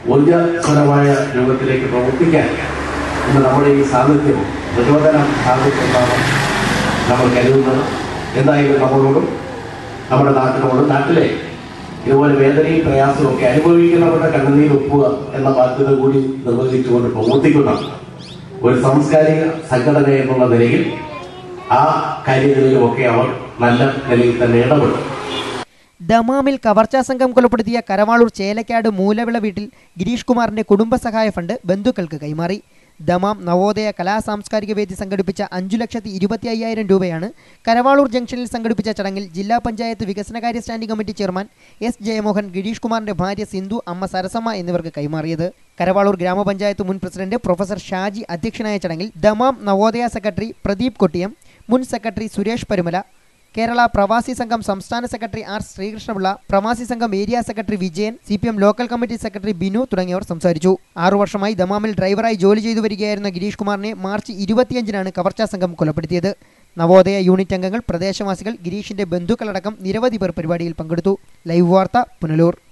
ഊർജ്ജസ്വലമായ രൂപത്തിലേക്ക് പ്രവർത്തിക്കാൻ ഇന്ന് നമ്മുടെ ഈ സാന്നിധ്യം പ്രചോദന സാന്നിധ്യമാണ് നമ്മൾ കരുതുന്നത് എന്തായാലും നമ്മളോടും നമ്മുടെ നാട്ടിനോടും നാട്ടിലെ ഇതുപോലെ വേദനയും പ്രയാസവും ഒക്കെ അനുഭവിക്കുന്നവരുടെ കണ്ണുനീർ ഒപ്പുക എന്ന ബാധ്യത കൂടി നിർവഹിച്ചുകൊണ്ട് പ്രവർത്തിക്കുന്ന ഒരു സാംസ്കാരിക സംഘടന എന്നുള്ള നിലയിൽ ആ കാര്യങ്ങളിലുമൊക്കെ അവർ നല്ല നിലയിൽ തന്നെ ഇടപെടും ദമാമിൽ കവർച്ചാ സംഘം കൊലപ്പെടുത്തിയ കരവാളൂർ ചേലക്കാട് മൂലവിള വീട്ടിൽ ഗിരീഷ് കുമാറിന്റെ കുടുംബസഹായ ഫണ്ട് ബന്ധുക്കൾക്ക് കൈമാറി ദമാം നവോദയ കലാ സാംസ്കാരിക വേദി സംഘടിപ്പിച്ച അഞ്ചു ലക്ഷത്തി ഇരുപത്തി അയ്യായിരം രൂപയാണ് കരവാളൂർ ജംഗ്ഷനിൽ സംഘടിപ്പിച്ച ചടങ്ങിൽ ജില്ലാ പഞ്ചായത്ത് വികസനകാര്യ standing committee chairman S Jayamohan Girish കുമാറിന്റെ ഭാര്യ സിന്ധു അമ്മ സരസമ്മ എന്നിവർക്ക് കൈമാറിയത് കരവാളൂർ ഗ്രാമപഞ്ചായത്ത് മുൻ പ്രസിഡന്റ് പ്രൊഫസർ ഷാജി അധ്യക്ഷനായ ചടങ്ങിൽ ദമാം നവോദയ സെക്രട്ടറി പ്രദീപ് കൊട്ടിയം മുൻ സെക്രട്ടറി സുരേഷ് പരുമല കേരള പ്രവാസി സംഘം സംസ്ഥാന secretary R Sreekrishnapillai Pravasi Sangham area secretary Vijayan C P M local committee secretary Binu തുടങ്ങിയവർ സംസാരിച്ചു ആറു വർഷമായി ദമാമിൽ ഡ്രൈവറായി ജോലി ചെയ്തു വരികയായിരുന്ന ഗിരീഷ് കുമാറിനെ മാർച്ച് ഇരുപത്തിയഞ്ചിനാണ് കവർച്ചാ സംഘം കൊലപ്പെടുത്തിയത് നവോദയ യൂണിറ്റ് അംഗങ്ങൾ പ്രദേശവാസികൾ ഗിരീഷിന്റെ ബന്ധുക്കളടക്കം നിരവധി പേർ പരിപാടിയിൽ പങ്കെടുത്തു ലൈവ് വാർത്ത പുനലൂർ